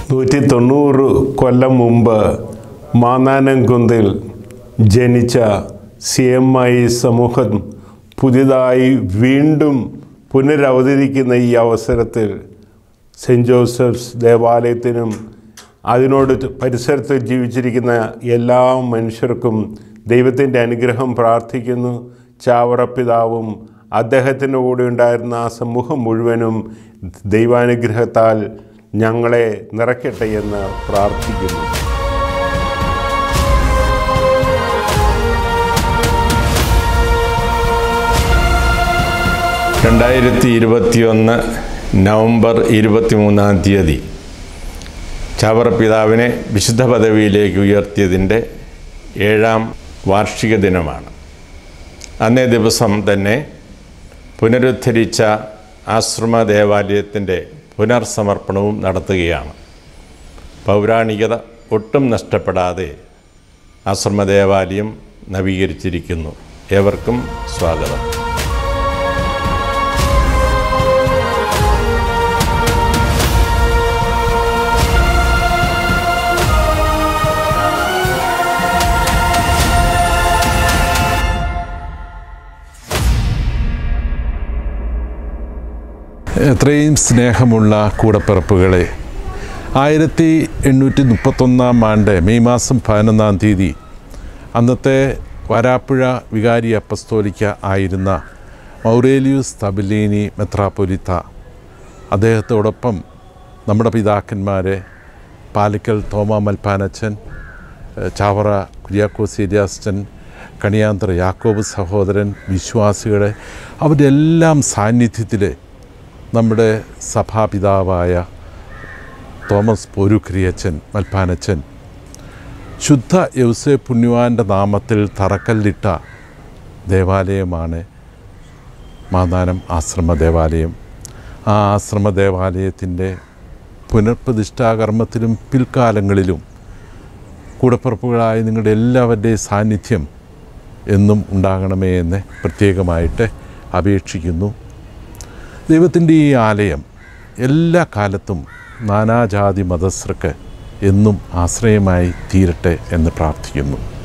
നൂറ്റി തൊണ്ണൂറ് കൊല്ലം മുമ്പ് മാന്നാനംകുന്നിൽ ജനിച്ച സി എം ഐ സമൂഹം പുതിയതായി വീണ്ടും പുനരവതരിക്കുന്ന ഈ അവസരത്തിൽ സെൻറ്റ് ജോസഫ്സ് ദേവാലയത്തിനും അതിനോട് പരിസരത്ത് ജീവിച്ചിരിക്കുന്ന എല്ലാ മനുഷ്യർക്കും ദൈവത്തിൻ്റെ അനുഗ്രഹം പ്രാർത്ഥിക്കുന്നു ചാവറ പിതാവും അദ്ദേഹത്തിൻ്റെ കൂടെ ഉണ്ടായിരുന്ന ആ സമൂഹം മുഴുവനും ദൈവാനുഗ്രഹത്താൽ ഞങ്ങളെ നിറയ്ക്കട്ടെ എന്ന് പ്രാർത്ഥിക്കുന്നു രണ്ടായിരത്തി ഇരുപത്തിയൊന്ന് നവംബർ ഇരുപത്തിമൂന്നാം തീയതി ചാവറ പിതാവിനെ വിശുദ്ധ പദവിയിലേക്ക് ഉയർത്തിയതിൻ്റെ ഏഴാം വാർഷിക ദിനമാണ് അന്നേ ദിവസം തന്നെ പുനരുദ്ധരിച്ച ആശ്രമ ദേവാലയത്തിൻ്റെ പുനർസമർപ്പണവും നടത്തുകയാണ് പൗരാണികത ഒട്ടും നഷ്ടപ്പെടാതെ ആശ്രമ ദേവാലയം നവീകരിച്ചിരിക്കുന്നു ഏവർക്കും സ്വാഗതം എത്രയും സ്നേഹമുള്ള കൂടപ്പിറപ്പുകളെ ആയിരത്തി എണ്ണൂറ്റി മുപ്പത്തൊന്നാം ആണ്ട് മെയ് മാസം പതിനൊന്നാം തീയതി അന്നത്തെ വരാപ്പുഴ വികാരി അപ്പസ്തോലിക്ക ആയിരുന്ന മൗറേലിയൂസ് തബിലീനി മെത്രാപ്പൊലിത്ത അദ്ദേഹത്തോടൊപ്പം നമ്മുടെ പിതാക്കന്മാരെ പാലിക്കൽ തോമ മൽപ്പാനച്ചൻ ഏഹ് ചാവറ കുര്യാക്കോസ് ഏരിയാസ്റ്റൻ കണിയാന്തർ യാക്കോബ് സഹോദരൻ വിശ്വാസികളെ അവരുടെ എല്ലാം സാന്നിധ്യത്തിൽ നമ്മുടെ സഭാപിതാവായ തോമസ് പോരുക്രിയച്ചൻ മൽപ്പാനച്ചൻ ശുദ്ധ യൗസേ പുണ്യവാൻ്റെ നാമത്തിൽ തറക്കല്ലിട്ട ദേവാലയമാണ് മാതാനം ആശ്രമ ദേവാലയം ആ ആശ്രമ ദേവാലയത്തിൻ്റെ പുനഃപ്രതിഷ്ഠാകർമ്മത്തിലും പിൽക്കാലങ്ങളിലും കൂടപ്പുറപ്പുകളായ നിങ്ങളുടെ എല്ലാവരുടെയും സാന്നിധ്യം എന്നും ഉണ്ടാകണമേ എന്ന് പ്രത്യേകമായിട്ട് അപേക്ഷിക്കുന്നു ദൈവത്തിൻ്റെ ഈ ആലയം എല്ലാ കാലത്തും നാനാജാതി മതസ്ഥർക്ക് എന്നും ആശ്രയമായി തീരട്ടെ എന്ന് പ്രാർത്ഥിക്കുന്നു